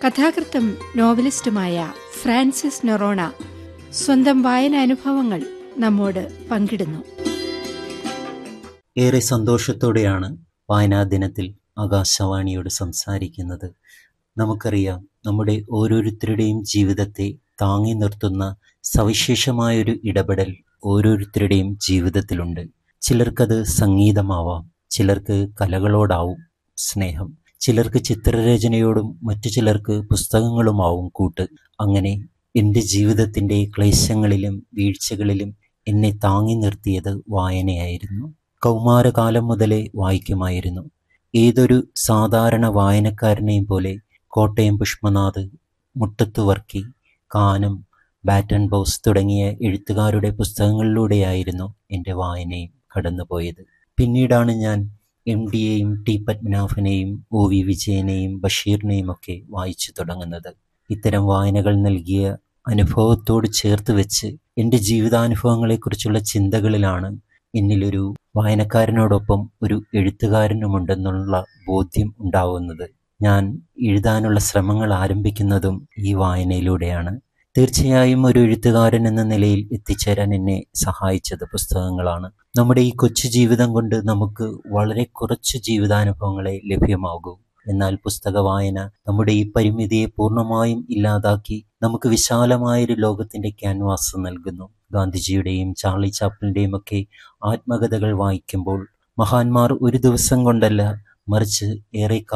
കഥാകൃത്തും നോവലിസ്റ്റുമായ Francis Noronha സ്വന്തം വായനാനുഭവങ്ങൾ നമ്മോട് പങ്കിടുന്നു ഏറെ സന്തോഷത്തോടെയാണ് വായനാ ദിനത്തിൽ ആകാശവാണിയോട് സംസാരിക്കുന്നത് നമുക്കറിയാം നമ്മുടെ ഓരോരുത്തരുടെയും ജീവിതത്തെ താങ്ങി നിർത്തുന്ന സവിശേഷമായൊരു ഇടപെടൽ ഓരോരുത്തരുടെയും ജീവിതത്തിലുണ്ട് ചിലർക്കത് സംഗീതമാവാം ചിലർക്ക് കലകളോടാവും സ്നേഹം ചിലർക്ക് ചിത്രരചനയോടും മറ്റു ചിലർക്ക് പുസ്തകങ്ങളുമാവും കൂട്ട് അങ്ങനെ എൻ്റെ ജീവിതത്തിൻ്റെ ക്ലേശങ്ങളിലും വീഴ്ചകളിലും എന്നെ താങ്ങി നിർത്തിയത് വായനയായിരുന്നു കൗമാരകാലം മുതലേ വായിക്കുമായിരുന്നു ഏതൊരു സാധാരണ വായനക്കാരനെയും പോലെ കോട്ടയം പുഷ്പനാഥ് മുട്ടത്തു വർക്കി കാനം ബാറ്റൺ ബോസ് തുടങ്ങിയ എഴുത്തുകാരുടെ പുസ്തകങ്ങളിലൂടെയായിരുന്നു എൻ്റെ വായനയും കടന്നുപോയത് പിന്നീടാണ് ഞാൻ എം ഡിയെയും ടി പത്മനാഭനെയും ഒ വി വിജയനെയും ബഷീറിനെയും ഒക്കെ വായിച്ചു തുടങ്ങുന്നത് ഇത്തരം വായനകൾ നൽകിയ അനുഭവത്തോട് ചേർത്ത് വെച്ച് എൻ്റെ ജീവിതാനുഭവങ്ങളെക്കുറിച്ചുള്ള ചിന്തകളിലാണ് എന്നിലൊരു വായനക്കാരനോടൊപ്പം ഒരു എഴുത്തുകാരനുമുണ്ടെന്നുള്ള ബോധ്യം ഉണ്ടാവുന്നത് ഞാൻ എഴുതാനുള്ള ശ്രമങ്ങൾ ആരംഭിക്കുന്നതും ഈ വായനയിലൂടെയാണ് തീർച്ചയായും ഒരു എഴുത്തുകാരൻ എന്ന നിലയിൽ എത്തിച്ചേരാൻ എന്നെ സഹായിച്ചത് പുസ്തകങ്ങളാണ് നമ്മുടെ ഈ കൊച്ചു ജീവിതം കൊണ്ട് നമുക്ക് വളരെ കുറച്ച് ജീവിതാനുഭവങ്ങളെ ലഭ്യമാകൂ എന്നാൽ പുസ്തക വായന നമ്മുടെ ഈ പരിമിതിയെ പൂർണ്ണമായും ഇല്ലാതാക്കി നമുക്ക് വിശാലമായൊരു ലോകത്തിന്റെ ക്യാൻവാസ് നൽകുന്നു ഗാന്ധിജിയുടെയും ചാർലി ചാപ്പിളിന്റെയും ഒക്കെ ആത്മകഥകൾ വായിക്കുമ്പോൾ മഹാന്മാർ ഒരു ദിവസം കൊണ്ടല്ല മറിച്ച് ഏറെ